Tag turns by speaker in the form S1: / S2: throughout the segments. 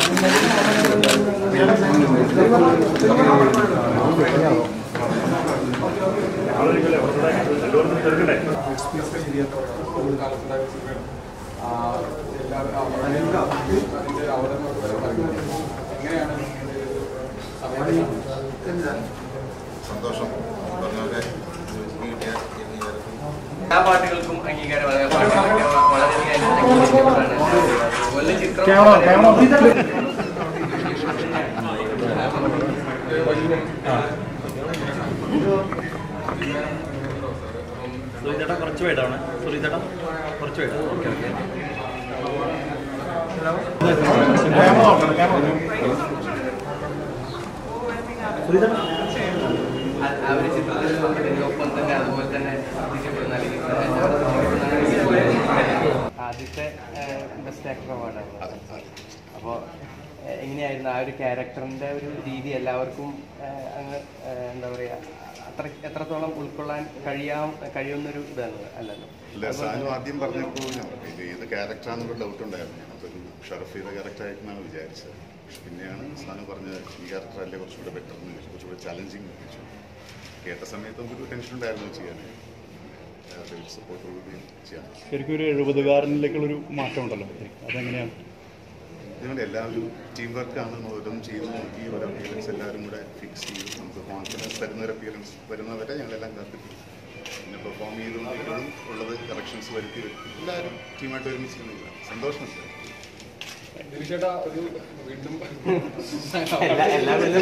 S1: സന്തോഷം പറഞ്ഞവരെ കിട്ടിയ
S2: എല്ലാ പാട്ടുകൾക്കും അംഗീകാരം അതായത് പാട്ടുകളൊക്കെ വളരെയധികം അംഗീകരിക്കപ്പെട്ടാണ് അതുപോലെ ചിത്രം
S3: സുരീതേട്ടാ കുറച്ച് വേടാണ് സുരീതേട്ടാ കുറച്ച് വേടാ ഓക്കെ ഓക്കെ
S2: ആ- ആ ഒരു ചിത്രത്തിൽ പങ്കെടുക്കുന്ന ഒപ്പം തന്നെ അതുപോലെ തന്നെ ശ്രദ്ധിക്കപ്പെടുന്ന അല്ലെങ്കിൽ ശ്രദ്ധിക്കപ്പെടുന്ന ആദ്യത്തെ ബെസ്റ്റ് ആക്ടർ അവാർഡാണ് അപ്പോൾ എങ്ങനെയായിരുന്നു ആ ഒരു ക്യാരക്ടറിൻ്റെ ഒരു രീതി എല്ലാവർക്കും ആ, അങ്ങ് ആ, എന്താ പറയുക അത്ര എത്രത്തോളം ഉൾക്കൊള്ളാൻ കഴിയാം കഴിയുന്നൊരു ഇതാണ് അല്ലല്ലോ
S1: ഇല്ല സാനു ആദ്യം പറഞ്ഞപ്പോൾ ഞാൻ ഇത് ഏത് ക്യാരക്ടറാണെന്നൊരു ഡൗട്ട് ഉണ്ടായിരുന്നു ഞാനതൊരു ഷറഫ് ചെയ്ത ക്യാരക്ടറായിട്ടാണ് വിചാരിച്ചത് പക്ഷെ പിന്നെയാണ് സാനു പറഞ്ഞത് ഈ ക്യാരക്ടർ അല്ലേ കുറച്ചുകൂടെ ബെറ്റർ എന്ന് ചോദിച്ചു കുറച്ചുകൂടെ ചലഞ്ചിങ് വെച്ചു കേട്ട സമയത്ത് നമുക്കൊരു ടെൻഷൻ ഉണ്ടായിരുന്നു ചെയ്യാനായിട്ട് സപ്പോർട്ടോടുകൂടി ചെയ്യാൻ
S3: ശരിക്കും ഒരു എഴുപതുകാരനിലേക്കുള്ളൊരു മാറ്റം ഉണ്ടല്ലോ അതെങ്ങനെയാണ്
S1: ഇതുകൊണ്ട് എല്ലാവരും ടീം വർക്കാണ് ഓരോന്നും ചെയ്ത് നോക്കി ഓരോ അപ്പിയറൻസ് എല്ലാവരും കൂടെ ഫിക്സ് ചെയ്ത് നമുക്ക് കോൺഫിഡൻസ് തരുന്ന ഒരു അപ്പിയറൻസ് വരുന്നവരെ ഞങ്ങളെല്ലാം കാത്തിരിക്കും പിന്നെ പെർഫോം ചെയ്തുകൊണ്ടിരിക്കുന്നതും ഉള്ളത് കറക്ഷൻസ് വരുത്തി വരുത്തി എല്ലാവരും ടീമായിട്ട് ഒരുമിച്ച് ചെയ്യുന്നില്ല സന്തോഷമുണ്ട്
S4: ചേട്ടാ ഒരു വീണ്ടും
S2: എല്ലാ എല്ലാവരും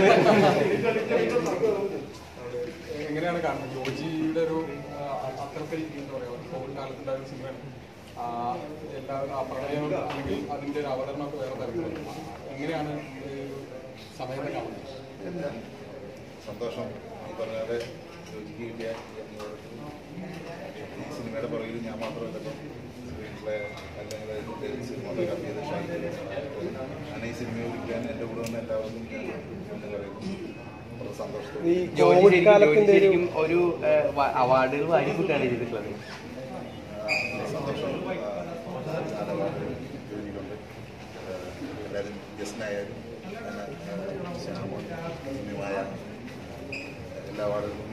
S4: എങ്ങനെയാണ് കാണുന്നത് ജോജിയുടെ ഒരു ആ, അത്തരത്തിൽ എന്താ പറയുക ഒരു കോവിഡ് കാലത്തുണ്ടായ ഒരു സിനിമയാണ് ആ, എല്ലാ ആ പ്രണയം അല്ലെങ്കിൽ അതിന്റെ ഒരു അവതരണമൊക്കെ വേറെ തരത്തിലാണ് എങ്ങനെയാണ് ഈ ഒരു സമയത്തെ കാണുന്നത്
S1: സന്തോഷം ഈ പറഞ്ഞ പോലെ യോജിക്ക് കിട്ടിയ ഈ അംഗീകാരത്തിന് ഈ സിനിമയുടെ പുറകിൽ ഞാൻ മാത്രമല്ലല്ലോ സ്ക്രീൻ പ്ലേ അല്ലെങ്കിൽ അതിൻ്റെ സിനിമോഗ്രാഫി ചെയ്ത ഷാഹിദ് അങ്ങനെ ഈ സിനിമ ഒരുക്കാൻ എൻ്റെ കൂടെ വന്ന എല്ലാവർക്കും ഞാൻ എന്ന് പറയുന്നു വളരെ സന്തോഷത്തോടെ
S2: ജോലി ശരിക്കും- ജോലി ശരിക്കും ഒരു അവാർഡുകൾ വാരിക്കൂട്ടാണ് ചെയ്തിട്ടുള്ളത്
S1: സന്തോഷം നാലവാർഡ് ജോലിയിലുണ്ട് എല്ലാവരും ഗസ്റ്റിനായാലും ധന്യമായ എല്ലാ അവാർഡുകളും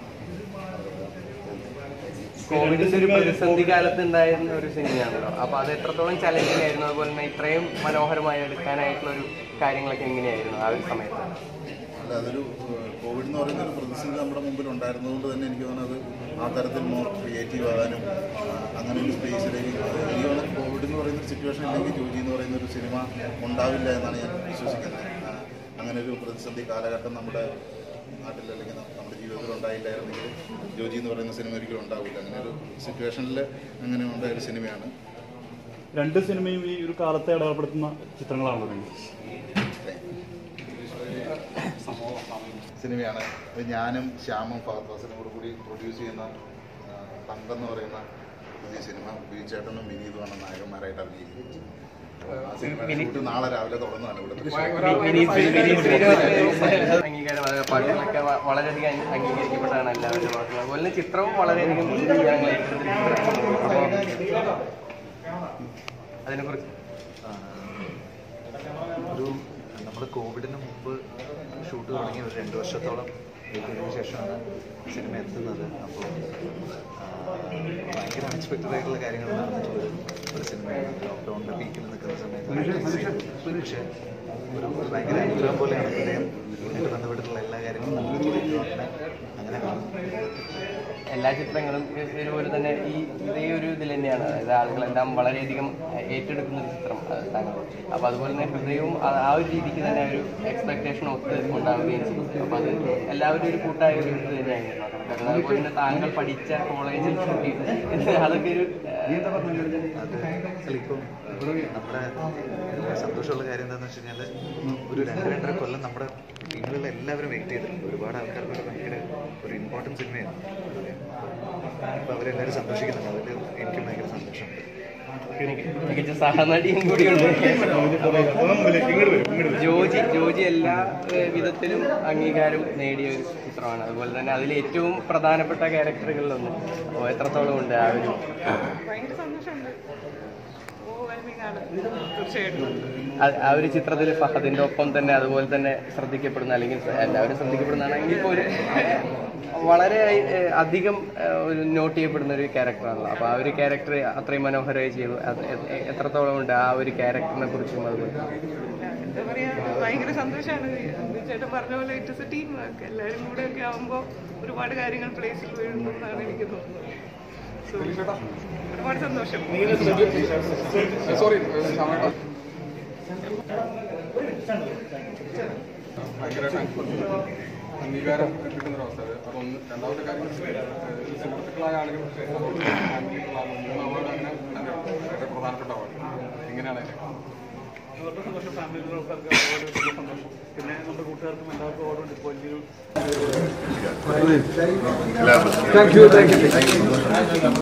S2: കോവിഡിന്റെ ഒരു പ്രതിസന്ധി കാലത്ത് ഉണ്ടായിരുന്ന ഒരു സിനിമയാണല്ലോ അപ്പൊ അത് എത്രത്തോളം ചലഞ്ചിങ് ആയിരുന്നു അതുപോലെ തന്നെ ഇത്രയും മനോഹരമായി എടുക്കാനായിട്ടുള്ള ഒരു കാര്യങ്ങളൊക്കെ എങ്ങനെയായിരുന്നു ആ ഒരു സമയത്ത്
S1: അല്ല അതൊരു ഏഹ്, കോവിഡ് എന്ന് പറയുന്ന ഒരു പ്രതിസന്ധി നമ്മുടെ മുമ്പിൽ ഉണ്ടായിരുന്നതുകൊണ്ട് തന്നെ എനിക്ക് തോന്നുന്നത് ആ തരത്തിൽ മോർ ക്രിയേറ്റീവ് ആകാനും ആ, അങ്ങനെ ഒരു സ്പേസിലേക്ക് എനിക്ക് തോന്നുന്നു കോവിഡ് എന്ന് പറയുന്ന ഒരു സിറ്റുവേഷൻ ഇല്ലെങ്കിൽ ജോജി എന്ന് പറയുന്ന ഒരു സിനിമ ഉണ്ടാവില്ല എന്നാണ് ഞാൻ വിശ്വസിക്കുന്നത് ആ, അങ്ങനെ ഒരു പ്രതിസന്ധി കാലഘട്ടം നമ്മുടെ നാട്ടിൽ അല്ലെങ്കിൽ ന- നമ്മുടെ ജീവിതത്തിൽ ഉണ്ടായില്ലായിരുന്നെങ്കിൽ ജോജി എന്ന് പറയുന്ന സിനിമ ഒരിക്കലും ഉണ്ടാവില്ല അങ്ങനെ ഒരു സിറ്റുവേഷനിൽ അങ്ങനെ ഉണ്ടായ ഒരു സിനിമയാണ്
S3: രണ്ട് സിനിമയും ഈ ഒരു കാലത്തെ അടയാളപ്പെടുത്തുന്ന ചിത്രങ്ങളാണല്ലോ നിങ്ങൾ
S1: സിനിമയാണ് അത് ഞാനും ശ്യാമും ഫഹദ് ഫാസിലും കൂടെ കൂടി പ്രൊഡ്യൂസ് ചെയ്യുന്ന ആ, തങ്കം എന്ന് പറയുന്ന പുതിയ സിനിമ ബിജുചേട്ടനും വിനീതുമാണ് നായകന്മാരായിട്ട് അഭിനയിക്കുന്നത് ആ സിനിമയുടെ ഷൂട്ട് നാളെ രാവിലെ തുടങ്ങുന്നതാണ് ഇവിടെ
S2: അംഗീകാരം അതായത് പാട്ടുകളൊക്കെ വ- വളരെയധികം അംഗീ- അംഗീകരിക്കപ്പെട്ടതാണ് എല്ലാവരുടെ ഭാഗത്തും അതുപോലെ തന്നെ ചിത്രവും വളരെയധികം ജനങ്ങൾ ഏറ്റെടുത്തിട്ടുണ്ട്. അതിനെക്കുറിച്ച്
S5: ഒരു നമ്മൾ കോവിഡിന് മുമ്പ് ഷൂട്ട് തുടങ്ങി ഒരു രണ്ട് വർഷത്തോളം കഴിഞ്ഞതിന് ശേഷമാണ് സിനിമ എത്തുന്നത് അപ്പോൾ ഭയങ്കര അൺഎക്സ്പെക്റ്റഡ് ആയിട്ടുള്ള കാര്യങ്ങൾ നടന്നിട്ടുള്ള ഒരു സിനിമയാണ് ലോക്ക്ഡൗണിൻ്റെ പീക്കിൽ നിൽക്കുന്ന സമയത്ത് പക്ഷേ ഒരു ഭയങ്കര അനുഗ്രഹം പോലെയാണ് അദ്ദേഹം ആയിട്ട് ബന്ധപ്പെട്ടിട്ടുള്ള എല്ലാ കാര്യങ്ങളും നമുക്ക് ചെയ്തിട്ടുണ്ട്. അങ്ങനെ
S2: എല്ലാ ചിത്രങ്ങളും ഇ- ഇതുപോലെ തന്നെ ഈ ഇതേ ഒരു ഇതിൽ തന്നെയാണ് അതായത് ആളുകളെല്ലാം വളരെയധികം ഏറ്റെടുക്കുന്ന ഒരു ചിത്രം അത് താങ്കൾ അപ്പോൾ അതുപോലെ തന്നെ ഹൃദയവും ആ ആ ഒരു രീതിക്ക് തന്നെ ഒരു എക്സ്പെക്ടേഷൻ ഒത്ത് ഉണ്ടാവുകയും ചെയ്തു അപ്പോൾ അത് എല്ലാവരും ഒരു കൂട്ടായ ഒരു ഇത് തന്നെയായിരുന്നു അത് കരുതുന്നത്. അതുപോലെ തന്നെ താങ്കൾ പഠിച്ച കോളേജിൽ ഷൂട്ട് ചെയ്ത് അതൊക്കെ ഒരു ഏഹ്,
S5: അത് ഇപ്പം നമ്മുടെ ഏഹ്, സന്തോഷമുള്ള കാര്യം എന്താണെന്ന് വെച്ച് കഴിഞ്ഞാൽ ഒരു രണ്ട് രണ്ടര കൊല്ലം നമ്മുടെ ടീമിലുള്ള എല്ലാവരും വെയിറ്റ് ചെയ്തിട്ടുണ്ട് ഒരുപാട് ആൾക്കാർക്ക് ഭയങ്കര ഒരു ഇമ്പോർട്ടൻറ്റ് സിനിമയാണ് അപ്പോൾ അവരെല്ലാവരും സന്തോഷിക്കുന്നുണ്ട് അതിൽ എനിക്ക് ഭയങ്കര സന്തോഷമുണ്ട്
S2: മികച്ച സഹനടിയും കൂടിയുണ്ട് ജോജി ജോജി എല്ലാ ഏഹ്, വിധത്തിലും അംഗീകാരം നേടിയ ഒരു ചിത്രമാണ് അതുപോലെ തന്നെ അതിൽ ഏറ്റവും പ്രധാനപ്പെട്ട ക്യാരക്ടറുകളിലൊന്ന് അപ്പോൾ എത്രത്തോളം ഉണ്ട് ആ ഒരു
S6: ഭയങ്കര സന്തോഷമുണ്ട് ഓ ഐ ഫീലിംഗ് ആണ് തീർച്ചയായിട്ടും
S2: ആ- ആ ഒരു ചിത്രത്തിൽ ഫഹദിന്റെ ഒപ്പം തന്നെ അതുപോലെ തന്നെ ശ്രദ്ധിക്കപ്പെടുന്ന അല്ലെങ്കിൽ എല്ലാവരും ശ്രദ്ധിക്കപ്പെടുന്നതാണെങ്കിൽ ഇപ്പോൾ ഒരു വളരെ ഏഹ്, അധികം ഏഹ്, ഒരു നോട്ട് ചെയ്യപ്പെടുന്ന ഒരു ക്യാരക്ടറാണല്ലോ അപ്പോൾ ആ ഒരു ക്യാരക്ടർ അത്രയും മനോഹരമായി ചെയ്തു അത് എ- എ- എത്രത്തോളം ഉണ്ട് ആ ഒരു ക്യാരക്ടറിനെ കുറിച്ചും അതുപോലെ
S6: എന്താ പറയാ ഭയങ്കര സന്തോഷമാണ് ചേട്ടൻ പറഞ്ഞ പോലെ it is a team work എല്ലാവരും കൂടെ ഒക്കെ ആവുമ്പോൾ ഒരുപാട് കാര്യങ്ങൾ പ്ലേസിൽ വീഴുന്നു എന്നാണ് എനിക്ക് തോന്നുന്നത് So, ഒരുപാട് സന്തോഷം
S4: സോറി സമയം ഭയങ്കരമായിട്ട് അംഗീകാരം കിട്ടുന്ന ഒരു അവസ്ഥ അതൊന്ന് രണ്ടാമത്തെ കാര്യം ഏഹ് സുഹൃത്തുക്കളായ ആളുകൾ ഫാമിലിക്കുള്ള ആളുകൾ മൂന്ന് അവാർഡ് അങ്ങനെ തന്നെ ഉണ്ട്. വളരെ പ്രധാനപ്പെട്ട അവാർഡ് എങ്ങനെയാണ് അതിനെ
S3: അവരുടെ സന്തോഷം ഫാമിലികൾക്കാർക്ക് ഒരുപാട് വലിയ സന്തോഷം പിന്നെ നമ്മുടെ കൂട്ടുകാർക്കും എല്ലാവർക്കും ഓർഡർ ഇപ്പോൾ വലിയൊരു
S1: എല്ലാവർക്കും